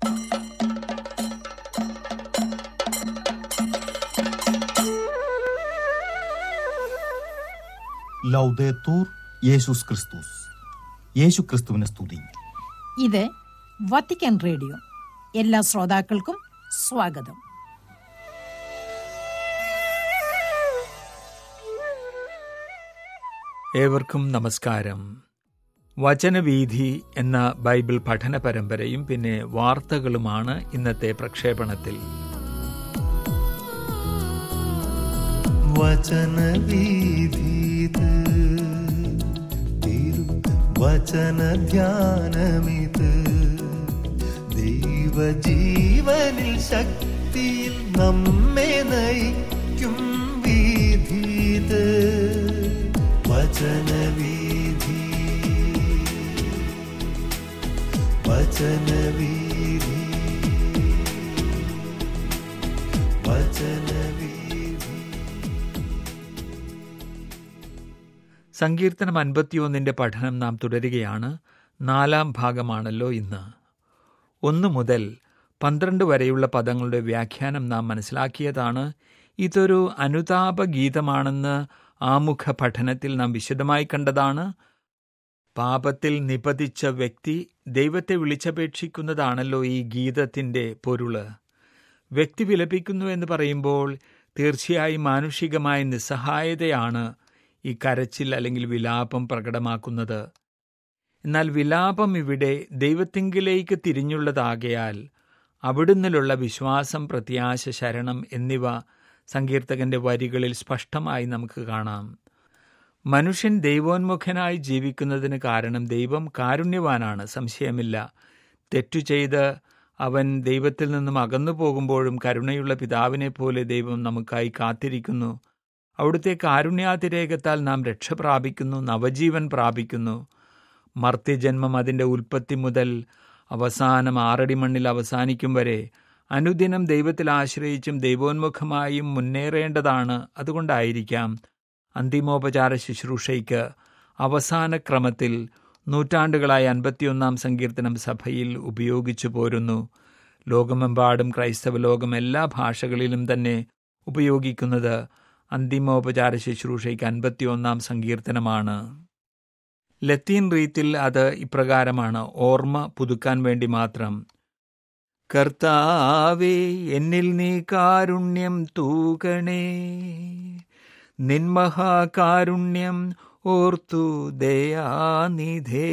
ലൗദേത്തൂർ യേശുസ് ക്രിസ്തുസ് യേശു ക്രിസ്തുവിനെ സ്തുതി ഇത് വത്തിക്കാൻ റേഡിയോ എല്ലാ ശ്രോതാക്കൾക്കും സ്വാഗതം ഏവർക്കും നമസ്കാരം വചനവീഥി എന്ന ബൈബിൾ പഠന പരമ്പരയും പിന്നെ വാർത്തകളുമാണ് ഇന്നത്തെ പ്രക്ഷേപണത്തിൽ വചനവീഥീത് തിരു വചനധ്യാനമിത് ദൈവജീവനിൽ ശക്തിയിൽ നമ്മെ നയിക്കും വീഥീത് വചനവീഥി വചനവീഥി വചനവീഥി സങ്കീർത്തനം അൻപത്തിയൊന്നിന്റെ പഠനം നാം തുടരുകയാണ് നാലാം ഭാഗമാണല്ലോ ഇന്ന് ഒന്ന് മുതൽ പന്ത്രണ്ട് വരെയുള്ള പദങ്ങളുടെ വ്യാഖ്യാനം നാം മനസ്സിലാക്കിയതാണ് ഇതൊരു അനുതാപ ഗീതമാണെന്ന് ആമുഖ പഠനത്തിൽ നാം വിശദമായി കണ്ടതാണ് പാപത്തിൽ നിപതിച്ച വ്യക്തി ദൈവത്തെ വിളിച്ചപേക്ഷിക്കുന്നതാണല്ലോ ഈ ഗീതത്തിന്റെ പൊരുള് വ്യക്തി വിലപിക്കുന്നു എന്ന് പറയുമ്പോൾ തീർച്ചയായും മാനുഷികമായ നിസ്സഹായതയാണ് ഈ കരച്ചിൽ അല്ലെങ്കിൽ വിലാപം പ്രകടമാക്കുന്നത് എന്നാൽ വിലാപം ഇവിടെ ദൈവത്തിങ്കിലേക്ക് തിരിഞ്ഞുള്ളതാകയാൽ അവിടുന്നിലുള്ള വിശ്വാസം പ്രത്യാശ ശരണം എന്നിവ സങ്കീർത്തകന്റെ വരികളിൽ സ്പഷ്ടമായി നമുക്ക് കാണാം മനുഷ്യൻ ദൈവോന്മുഖനായി ജീവിക്കുന്നതിന് കാരണം ദൈവം കാരുണ്യവാനാണ് സംശയമില്ല തെറ്റു ചെയ്ത് അവൻ ദൈവത്തിൽ നിന്നും അകന്നു പോകുമ്പോഴും കരുണയുള്ള പിതാവിനെ പോലെ ദൈവം നമുക്കായി കാത്തിരിക്കുന്നു അവിടുത്തെ കാരുണ്യാതിരേകത്താൽ നാം രക്ഷ പ്രാപിക്കുന്നു നവജീവൻ പ്രാപിക്കുന്നു മർത്യജന്മം അതിൻ്റെ ഉൽപ്പത്തി മുതൽ അവസാനം ആറടി മണ്ണിൽ അവസാനിക്കും വരെ അനുദിനം ദൈവത്തിൽ ആശ്രയിച്ചും ദൈവോന്മുഖമായും മുന്നേറേണ്ടതാണ് അതുകൊണ്ടായിരിക്കാം അന്തിമോപചാര ശുശ്രൂഷയ്ക്ക് അവസാന ക്രമത്തിൽ നൂറ്റാണ്ടുകളായി അൻപത്തിയൊന്നാം സങ്കീർത്തനം സഭയിൽ ഉപയോഗിച്ചു പോരുന്നു ലോകമെമ്പാടും ക്രൈസ്തവ ലോകം എല്ലാ ഭാഷകളിലും തന്നെ ഉപയോഗിക്കുന്നത് അന്തിമോപചാര ശുശ്രൂഷയ്ക്ക് അൻപത്തിയൊന്നാം സങ്കീർത്തനമാണ് ലത്തീൻ റീത്തിൽ അത് ഇപ്രകാരമാണ് ഓർമ്മ പുതുക്കാൻ വേണ്ടി മാത്രം കർത്താവേ എന്നിൽ നീ കാരുണ്യം തൂകണേ നിന്മഹാകാരുണ്യം ഓർത്തു ദയാനിധേ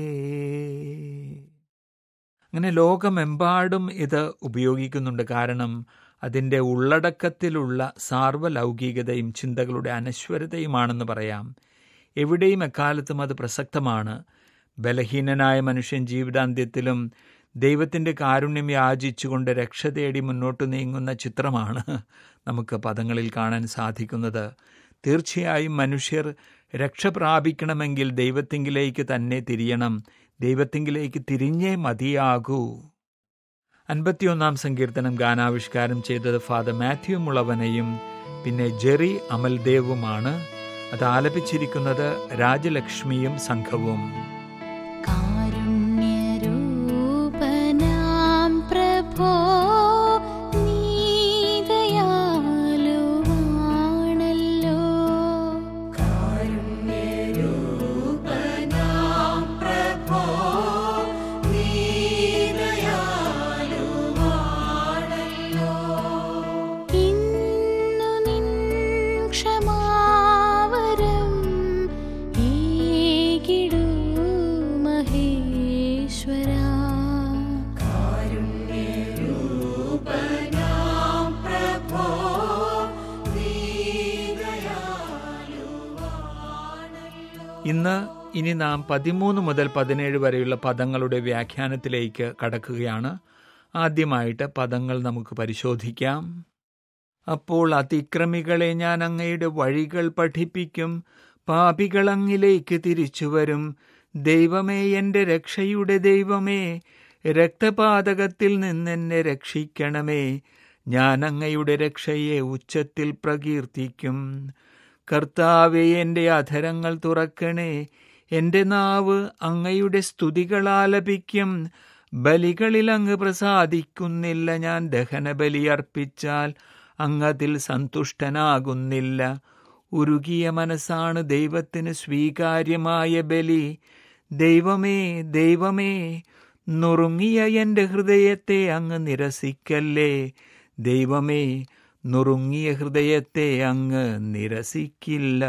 അങ്ങനെ ലോകമെമ്പാടും ഇത് ഉപയോഗിക്കുന്നുണ്ട് കാരണം അതിൻ്റെ ഉള്ളടക്കത്തിലുള്ള സാർവലൗകികതയും ചിന്തകളുടെ അനശ്വരതയുമാണെന്ന് പറയാം എവിടെയും എക്കാലത്തും അത് പ്രസക്തമാണ് ബലഹീനനായ മനുഷ്യൻ ജീവിതാന്ത്യത്തിലും ദൈവത്തിൻ്റെ കാരുണ്യം യാചിച്ചുകൊണ്ട് രക്ഷ തേടി മുന്നോട്ട് നീങ്ങുന്ന ചിത്രമാണ് നമുക്ക് പദങ്ങളിൽ കാണാൻ സാധിക്കുന്നത് തീർച്ചയായും മനുഷ്യർ രക്ഷ പ്രാപിക്കണമെങ്കിൽ ദൈവത്തിങ്കിലേക്ക് തന്നെ തിരിയണം ദൈവത്തിങ്കിലേക്ക് തിരിഞ്ഞേ മതിയാകൂ അൻപത്തിയൊന്നാം സങ്കീർത്തനം ഗാനാവിഷ്കാരം ചെയ്തത് ഫാദർ മാത്യു മുളവനയും പിന്നെ ജെറി അമൽദേവുമാണ് അത് ആലപിച്ചിരിക്കുന്നത് രാജലക്ഷ്മിയും സംഘവും കാരുണ്യരൂപനാം പ്രഭോ നീദയാലുവാണല്ലോ ഇന്നു നിൻ ക്ഷമാവരം ഏകിടൂ മഹേശ്വരാ ഇന്ന് ഇനി നാം പതിമൂന്ന് മുതൽ പതിനേഴ് വരെയുള്ള പദങ്ങളുടെ വ്യാഖ്യാനത്തിലേക്ക് കടക്കുകയാണ് ആദ്യമായിട്ട് പദങ്ങൾ നമുക്ക് പരിശോധിക്കാം അപ്പോൾ അതിക്രമികളെ ഞാൻ അങ്ങയുടെ വഴികൾ പഠിപ്പിക്കും പാപികൾ അങ്ങിലേക്ക് തിരിച്ചു വരും ദൈവമേ എൻ്റെ രക്ഷയുടെ ദൈവമേ രക്തപാതകത്തിൽ നിന്നെന്നെ രക്ഷിക്കണമേ ഞാൻ അങ്ങയുടെ രക്ഷയെ ഉച്ചത്തിൽ പ്രകീർത്തിക്കും കർത്താവെ എൻ്റെ അധരങ്ങൾ തുറക്കണേ എൻ്റെ നാവ് അങ്ങയുടെ സ്തുതികളാലപിക്കും ബലികളിൽ അങ്ങ് പ്രസാദിക്കുന്നില്ല ഞാൻ ദഹനബലി അർപ്പിച്ചാൽ അങ്ങതിൽ സന്തുഷ്ടനാകുന്നില്ല ഉരുകിയ മനസ്സാണ് ദൈവത്തിന് സ്വീകാര്യമായ ബലി ദൈവമേ ദൈവമേ നുറുങ്ങിയ എൻ്റെ ഹൃദയത്തെ അങ്ങ് നിരസിക്കല്ലേ ദൈവമേ നുറുങ്ങിയ ഹൃദയത്തെ അങ്ങ് നിരസിക്കില്ല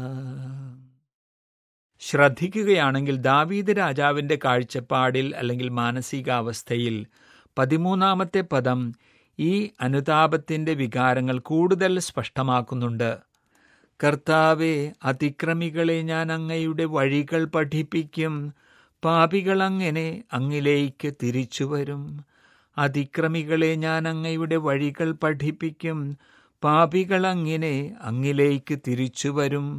ശ്രദ്ധിക്കുകയാണെങ്കിൽ ദാവീദ് രാജാവിൻ്റെ കാഴ്ചപ്പാടിൽ അല്ലെങ്കിൽ മാനസികാവസ്ഥയിൽ പതിമൂന്നാമത്തെ പദം ഈ അനുതാപത്തിൻ്റെ വികാരങ്ങൾ കൂടുതൽ സ്പഷ്ടമാക്കുന്നുണ്ട് കർത്താവെ അതിക്രമികളെ ഞാൻ അങ്ങയുടെ വഴികൾ പഠിപ്പിക്കും പാപികൾ അങ്ങനെ അങ്ങിലേക്ക് തിരിച്ചു വരും അതിക്രമികളെ ഞാൻ അങ്ങയുടെ വഴികൾ പഠിപ്പിക്കും പാപികൾ അങ്ങനെ അങ്ങിലേക്ക് തിരിച്ചു വരും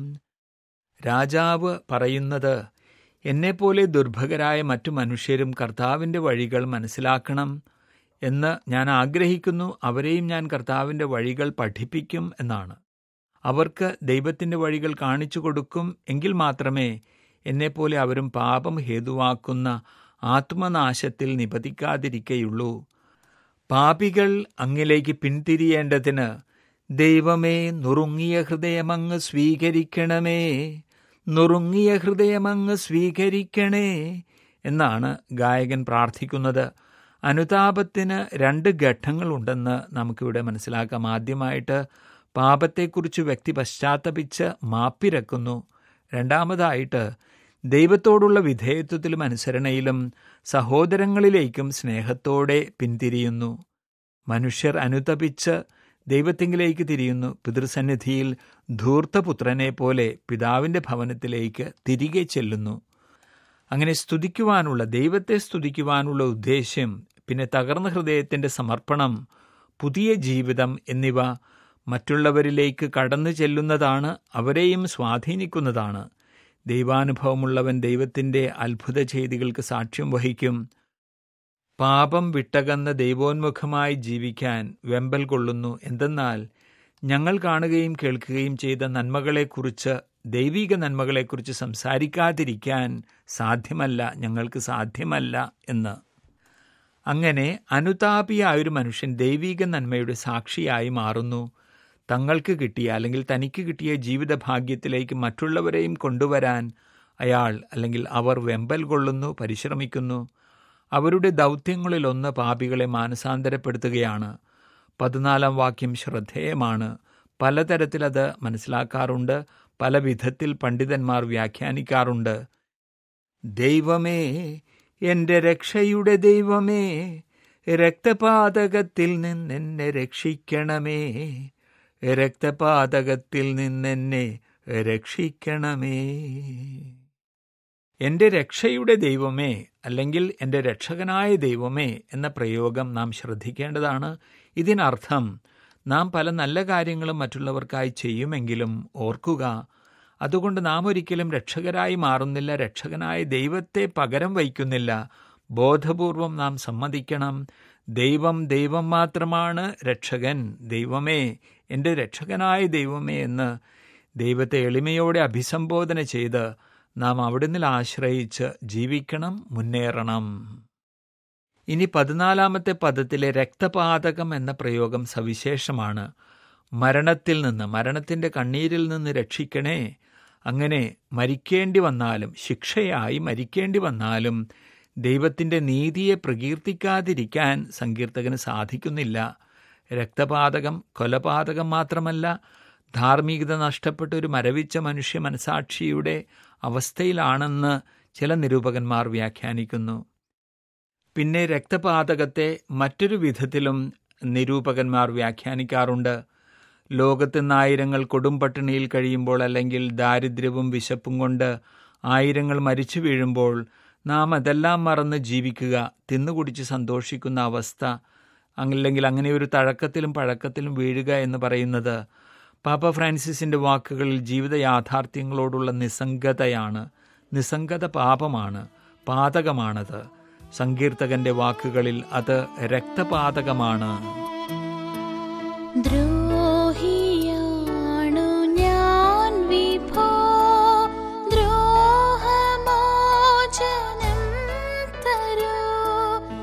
രാജാവ് പറയുന്നത് എന്നെപ്പോലെ ദുർഭകരായ മറ്റു മനുഷ്യരും കർത്താവിൻ്റെ വഴികൾ മനസ്സിലാക്കണം എന്ന് ഞാൻ ആഗ്രഹിക്കുന്നു അവരെയും ഞാൻ കർത്താവിൻ്റെ വഴികൾ പഠിപ്പിക്കും എന്നാണ് അവർക്ക് ദൈവത്തിൻ്റെ വഴികൾ കാണിച്ചു കൊടുക്കും എങ്കിൽ മാത്രമേ എന്നെപ്പോലെ അവരും പാപം ഹേതുവാക്കുന്ന ആത്മനാശത്തിൽ നിപതിക്കാതിരിക്കയുള്ളൂ പാപികൾ അങ്ങിലേക്ക് പിന്തിരിയേണ്ടതിന് ദൈവമേ നുറുങ്ങിയ ഹൃദയമങ്ങ് സ്വീകരിക്കണമേ നുറുങ്ങിയ ഹൃദയമങ്ങ് സ്വീകരിക്കണേ എന്നാണ് ഗായകൻ പ്രാർത്ഥിക്കുന്നത് അനുതാപത്തിന് രണ്ട് ഘട്ടങ്ങളുണ്ടെന്ന് നമുക്കിവിടെ മനസ്സിലാക്കാം ആദ്യമായിട്ട് പാപത്തെക്കുറിച്ച് വ്യക്തി പശ്ചാത്തപിച്ച് മാപ്പിരക്കുന്നു രണ്ടാമതായിട്ട് ദൈവത്തോടുള്ള വിധേയത്വത്തിലും അനുസരണയിലും സഹോദരങ്ങളിലേക്കും സ്നേഹത്തോടെ പിന്തിരിയുന്നു മനുഷ്യർ അനുതപിച്ച് ദൈവത്തിങ്കിലേക്ക് തിരിയുന്നു പിതൃസന്നിധിയിൽ ധൂർത്തപുത്രനെ പോലെ പിതാവിൻ്റെ ഭവനത്തിലേക്ക് തിരികെ ചെല്ലുന്നു അങ്ങനെ സ്തുതിക്കുവാനുള്ള ദൈവത്തെ സ്തുതിക്കുവാനുള്ള ഉദ്ദേശ്യം പിന്നെ തകർന്ന ഹൃദയത്തിൻ്റെ സമർപ്പണം പുതിയ ജീവിതം എന്നിവ മറ്റുള്ളവരിലേക്ക് കടന്നു ചെല്ലുന്നതാണ് അവരെയും സ്വാധീനിക്കുന്നതാണ് ദൈവാനുഭവമുള്ളവൻ ദൈവത്തിൻ്റെ അത്ഭുത ചെയ്തികൾക്ക് സാക്ഷ്യം വഹിക്കും പാപം വിട്ടകന്ന് ദൈവോന്മുഖമായി ജീവിക്കാൻ വെമ്പൽ കൊള്ളുന്നു എന്തെന്നാൽ ഞങ്ങൾ കാണുകയും കേൾക്കുകയും ചെയ്ത നന്മകളെക്കുറിച്ച് ദൈവിക നന്മകളെക്കുറിച്ച് സംസാരിക്കാതിരിക്കാൻ സാധ്യമല്ല ഞങ്ങൾക്ക് സാധ്യമല്ല എന്ന് അങ്ങനെ അനുതാപിയായൊരു മനുഷ്യൻ ദൈവിക നന്മയുടെ സാക്ഷിയായി മാറുന്നു തങ്ങൾക്ക് കിട്ടിയ അല്ലെങ്കിൽ തനിക്ക് കിട്ടിയ ജീവിത ഭാഗ്യത്തിലേക്ക് മറ്റുള്ളവരെയും കൊണ്ടുവരാൻ അയാൾ അല്ലെങ്കിൽ അവർ വെമ്പൽ കൊള്ളുന്നു പരിശ്രമിക്കുന്നു അവരുടെ ദൗത്യങ്ങളിലൊന്ന് പാപികളെ മാനസാന്തരപ്പെടുത്തുകയാണ് പതിനാലാം വാക്യം ശ്രദ്ധേയമാണ് പലതരത്തിലത് മനസ്സിലാക്കാറുണ്ട് പല വിധത്തിൽ പണ്ഡിതന്മാർ വ്യാഖ്യാനിക്കാറുണ്ട് ദൈവമേ എൻ്റെ രക്ഷയുടെ ദൈവമേ രക്തപാതകത്തിൽ നിന്നെന്നെ രക്ഷിക്കണമേ രക്തപാതകത്തിൽ നിന്നെന്നെ രക്ഷിക്കണമേ എൻ്റെ രക്ഷയുടെ ദൈവമേ അല്ലെങ്കിൽ എൻ്റെ രക്ഷകനായ ദൈവമേ എന്ന പ്രയോഗം നാം ശ്രദ്ധിക്കേണ്ടതാണ് ഇതിനർത്ഥം നാം പല നല്ല കാര്യങ്ങളും മറ്റുള്ളവർക്കായി ചെയ്യുമെങ്കിലും ഓർക്കുക അതുകൊണ്ട് നാം ഒരിക്കലും രക്ഷകരായി മാറുന്നില്ല രക്ഷകനായ ദൈവത്തെ പകരം വയ്ക്കുന്നില്ല ബോധപൂർവം നാം സമ്മതിക്കണം ദൈവം ദൈവം മാത്രമാണ് രക്ഷകൻ ദൈവമേ എൻ്റെ രക്ഷകനായ ദൈവമേ എന്ന് ദൈവത്തെ എളിമയോടെ അഭിസംബോധന ചെയ്ത് നാം അവിടുന്ന് ആശ്രയിച്ച് ജീവിക്കണം മുന്നേറണം ഇനി പതിനാലാമത്തെ പദത്തിലെ രക്തപാതകം എന്ന പ്രയോഗം സവിശേഷമാണ് മരണത്തിൽ നിന്ന് മരണത്തിൻ്റെ കണ്ണീരിൽ നിന്ന് രക്ഷിക്കണേ അങ്ങനെ മരിക്കേണ്ടി വന്നാലും ശിക്ഷയായി മരിക്കേണ്ടി വന്നാലും ദൈവത്തിൻ്റെ നീതിയെ പ്രകീർത്തിക്കാതിരിക്കാൻ സങ്കീർത്തകന് സാധിക്കുന്നില്ല രക്തപാതകം കൊലപാതകം മാത്രമല്ല ധാർമ്മികത നഷ്ടപ്പെട്ട ഒരു മരവിച്ച മനുഷ്യ മനസാക്ഷിയുടെ അവസ്ഥയിലാണെന്ന് ചില നിരൂപകന്മാർ വ്യാഖ്യാനിക്കുന്നു പിന്നെ രക്തപാതകത്തെ മറ്റൊരു വിധത്തിലും നിരൂപകന്മാർ വ്യാഖ്യാനിക്കാറുണ്ട് ലോകത്ത് ആയിരങ്ങൾ കൊടുംപട്ടിണിയിൽ കഴിയുമ്പോൾ അല്ലെങ്കിൽ ദാരിദ്ര്യവും വിശപ്പും കൊണ്ട് ആയിരങ്ങൾ മരിച്ചു വീഴുമ്പോൾ നാം അതെല്ലാം മറന്ന് ജീവിക്കുക തിന്നുകുടിച്ച് സന്തോഷിക്കുന്ന അവസ്ഥ അല്ലെങ്കിൽ അങ്ങനെ ഒരു തഴക്കത്തിലും പഴക്കത്തിലും വീഴുക എന്ന് പറയുന്നത് പാപ്പ ഫ്രാൻസിസിൻ്റെ വാക്കുകളിൽ ജീവിത യാഥാർത്ഥ്യങ്ങളോടുള്ള നിസ്സംഗതയാണ് നിസ്സംഗത പാപമാണ് പാതകമാണത് സങ്കീർത്തകന്റെ വാക്കുകളിൽ അത് രക്തപാതകമാണ് ദ്രോഹിയാണു ഞാൻ വിഭോ ദ്രോഹമോചനം തരൂ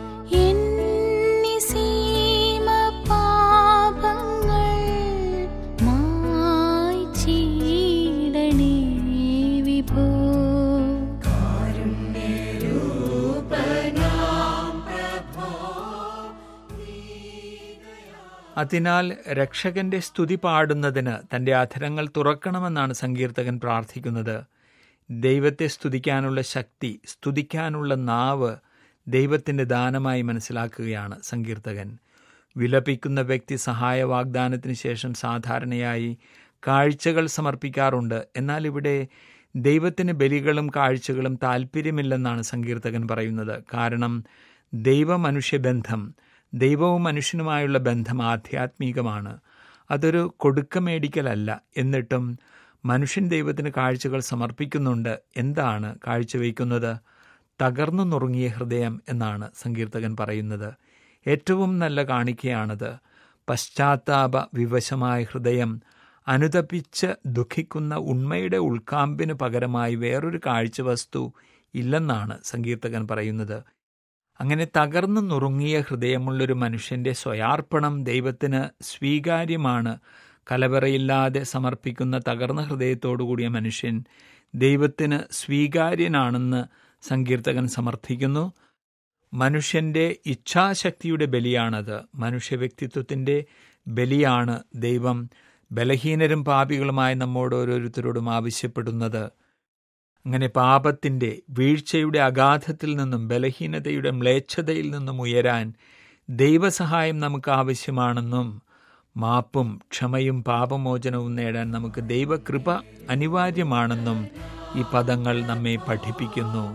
അതിനാൽ രക്ഷകന്റെ സ്തുതി പാടുന്നതിന് തന്റെ അധരങ്ങൾ തുറക്കണമെന്നാണ് സങ്കീർത്തകൻ പ്രാർത്ഥിക്കുന്നത് ദൈവത്തെ സ്തുതിക്കാനുള്ള ശക്തി സ്തുതിക്കാനുള്ള നാവ് ദൈവത്തിന്റെ ദാനമായി മനസ്സിലാക്കുകയാണ് സങ്കീർത്തകൻ വിലപിക്കുന്ന വ്യക്തി സഹായ വാഗ്ദാനത്തിന് ശേഷം സാധാരണയായി കാഴ്ചകൾ സമർപ്പിക്കാറുണ്ട് എന്നാൽ ഇവിടെ ദൈവത്തിന് ബലികളും കാഴ്ചകളും താല്പര്യമില്ലെന്നാണ് സങ്കീർത്തകൻ പറയുന്നത് കാരണം ദൈവ മനുഷ്യബന്ധം ദൈവവും മനുഷ്യനുമായുള്ള ബന്ധം ആധ്യാത്മികമാണ് അതൊരു കൊടുക്കമേടിക്കലല്ല എന്നിട്ടും മനുഷ്യൻ ദൈവത്തിന് കാഴ്ചകൾ സമർപ്പിക്കുന്നുണ്ട് എന്താണ് കാഴ്ചവെക്കുന്നത് തകർന്നു നുറുങ്ങിയ ഹൃദയം എന്നാണ് സങ്കീർത്തകൻ പറയുന്നത് ഏറ്റവും നല്ല കാണിക്കയാണത് പശ്ചാത്താപ വിവശമായ ഹൃദയം അനുതപിച്ച് ദുഃഖിക്കുന്ന ഉണ്മയുടെ ഉൾക്കാമ്പിന് പകരമായി വേറൊരു കാഴ്ചവസ്തു ഇല്ലെന്നാണ് സങ്കീർത്തകൻ പറയുന്നത് അങ്ങനെ തകർന്നു നുറുങ്ങിയ ഹൃദയമുള്ളൊരു മനുഷ്യന്റെ സ്വയാർപ്പണം ദൈവത്തിന് സ്വീകാര്യമാണ് കലവറയില്ലാതെ സമർപ്പിക്കുന്ന തകർന്ന ഹൃദയത്തോടുകൂടിയ മനുഷ്യൻ ദൈവത്തിന് സ്വീകാര്യനാണെന്ന് സങ്കീർത്തകൻ സമർത്ഥിക്കുന്നു മനുഷ്യന്റെ ഇച്ഛാശക്തിയുടെ ബലിയാണത് മനുഷ്യ വ്യക്തിത്വത്തിന്റെ ബലിയാണ് ദൈവം ബലഹീനരും പാപികളുമായ നമ്മോട് ഓരോരുത്തരോടും ആവശ്യപ്പെടുന്നത് അങ്ങനെ പാപത്തിന്റെ വീഴ്ചയുടെ അഗാധത്തിൽ നിന്നും ബലഹീനതയുടെ മ്ലേച്ഛതയിൽ നിന്നും ഉയരാൻ ദൈവസഹായം നമുക്ക് ആവശ്യമാണെന്നും മാപ്പും ക്ഷമയും പാപമോചനവും നേടാൻ നമുക്ക് ദൈവകൃപ അനിവാര്യമാണെന്നും ഈ പദങ്ങൾ നമ്മെ പഠിപ്പിക്കുന്നു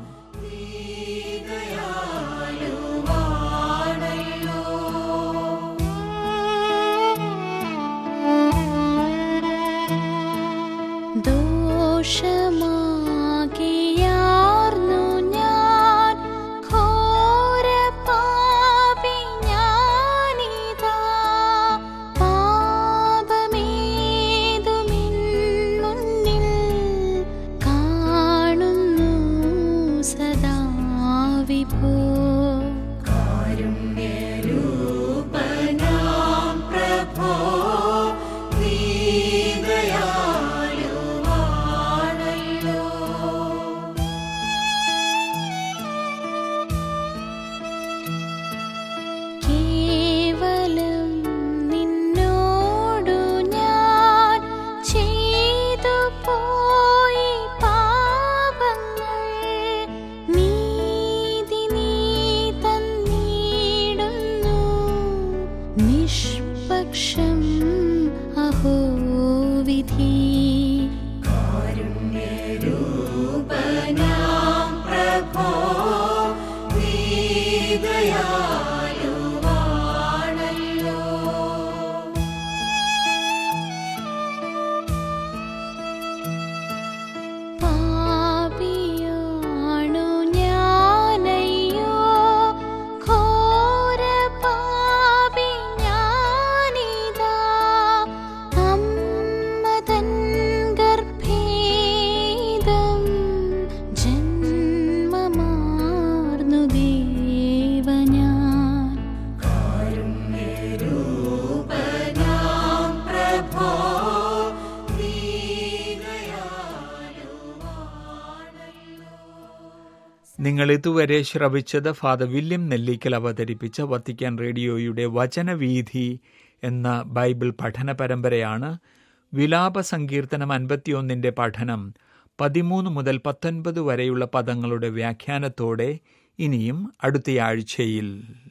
ദോഷമാകിയാർന്നു ഞാൻ ഘോരപാപി ഞാനിതാ പാപമേതുമിൻ മുന്നിൽ കാണുന്നു സദാ വിഭോ കേവലം നിന്നോടു ഞാൻ ചെയ്തു പോയി പാപങ്ങൾ നീതി നീ തന്നിടുന്നു നിഷ്പക്ഷം അഹോ വിധി പാപിയാണു ഞാനയ്യോ ഘോരപാപി ഞാനിതാ അമ്മതൻ ഗർഭേദം ജന്മമാർന്നു ദേവനാൻ നിങ്ങൾ ഇതുവരെ ശ്രവിച്ചത് ഫാദർ വില്യം നെല്ലിക്കൽ അവതരിപ്പിച്ച വത്തിക്കാൻ റേഡിയോയുടെ വചനവീഥി എന്ന ബൈബിൾ പഠന പരമ്പരയാണ് വിലാപ സങ്കീർത്തനം അൻപത്തിയൊന്നിന്റെ പഠനം പതിമൂന്ന് മുതൽ പത്തൊൻപത് വരെയുള്ള പദങ്ങളുടെ വ്യാഖ്യാനത്തോടെ ഇനിയും അടുത്തയാഴ്ചയിൽ